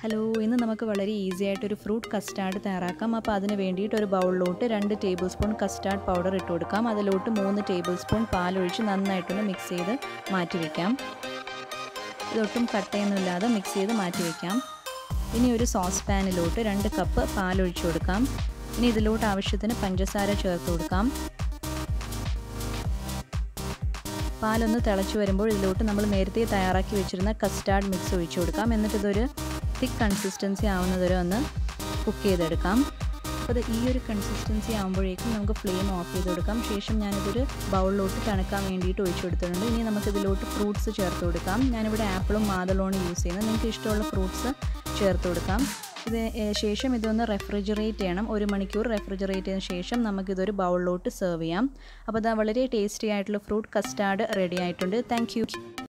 hello ഇന്ന് നമുക്ക് വളരെ ഈസി ആയിട്ട് ഒരു ഫ്രൂട്ട് കസ്റ്റാർഡ് തയ്യാറാക്കാം അപ്പോൾ അതിന് വേണ്ടിയിട്ട് ഒരു ബൗളിലോട്ട് രണ്ട് ടേബിൾ സ്പൂൺ കസ്റ്റാർഡ് പൗഡർ ഇട്ട് കൊടുക്കാം അതിലോട്ട് മൂന്ന് ടേബിൾ സ്പൂൺ പാലൊഴിച്ച് നന്നായിട്ടൊന്ന് മിക്സ് ചെയ്ത് മാറ്റി വയ്ക്കാം ഇതൊട്ടും കട്ടയൊന്നുമില്ലാതെ മിക്സ് ചെയ്ത് മാറ്റി വയ്ക്കാം ഇനി ഒരു സോസ് പാനിലോട്ട് രണ്ട് കപ്പ് പാലൊഴിച്ച് കൊടുക്കാം ഇനി ഇതിലോട്ട് ആവശ്യത്തിന് പഞ്ചസാര ചേർത്ത് കൊടുക്കാം പാലൊന്ന് തിളച്ച് വരുമ്പോൾ ഇതിലോട്ട് നമ്മൾ നേരത്തെ തയ്യാറാക്കി വെച്ചിരുന്ന കസ്റ്റാർഡ് മിക്സ് ഒഴിച്ചു കൊടുക്കാം എന്നിട്ട് ഇതൊരു തിക്ക് കൺസിസ്റ്റൻസി ആവുന്നതുവരെ ഒന്ന് കുക്ക് ചെയ്തെടുക്കാം അപ്പോൾ ഈ ഒരു കൺസിസ്റ്റൻസി ആകുമ്പോഴേക്കും നമുക്ക് ഫ്ലെയിം ഓഫ് ചെയ്ത് കൊടുക്കാം ശേഷം ഞാനിതൊരു ബൗളിലോട്ട് തണുക്കാൻ വേണ്ടിയിട്ട് ഒഴിച്ചു കൊടുത്തിട്ടുണ്ട് ഇനി നമുക്ക് ഇതിലോട്ട് ഫ്രൂട്ട്സ് ചേർത്ത് കൊടുക്കാം ഞാനിവിടെ ആപ്പിളും മാതളോണ് യൂസ് ചെയ്യുന്നത് നിങ്ങൾക്ക് ഇഷ്ടമുള്ള ഫ്രൂട്ട്സ് ചേർത്ത് കൊടുക്കാം ഇത് ശേഷം ഇതൊന്ന് റെഫ്രിജറേറ്റ് ചെയ്യണം ഒരു മണിക്കൂർ റെഫ്രിജറേറ്റ് ചെയ്തതിന് ശേഷം നമുക്കിതൊരു ബൗളിലോട്ട് സെർവ് ചെയ്യാം അപ്പോൾ ഇതാ വളരെ ടേസ്റ്റി ആയിട്ടുള്ള ഫ്രൂട്ട് കസ്റ്റാർഡ് റെഡി ആയിട്ടുണ്ട് താങ്ക്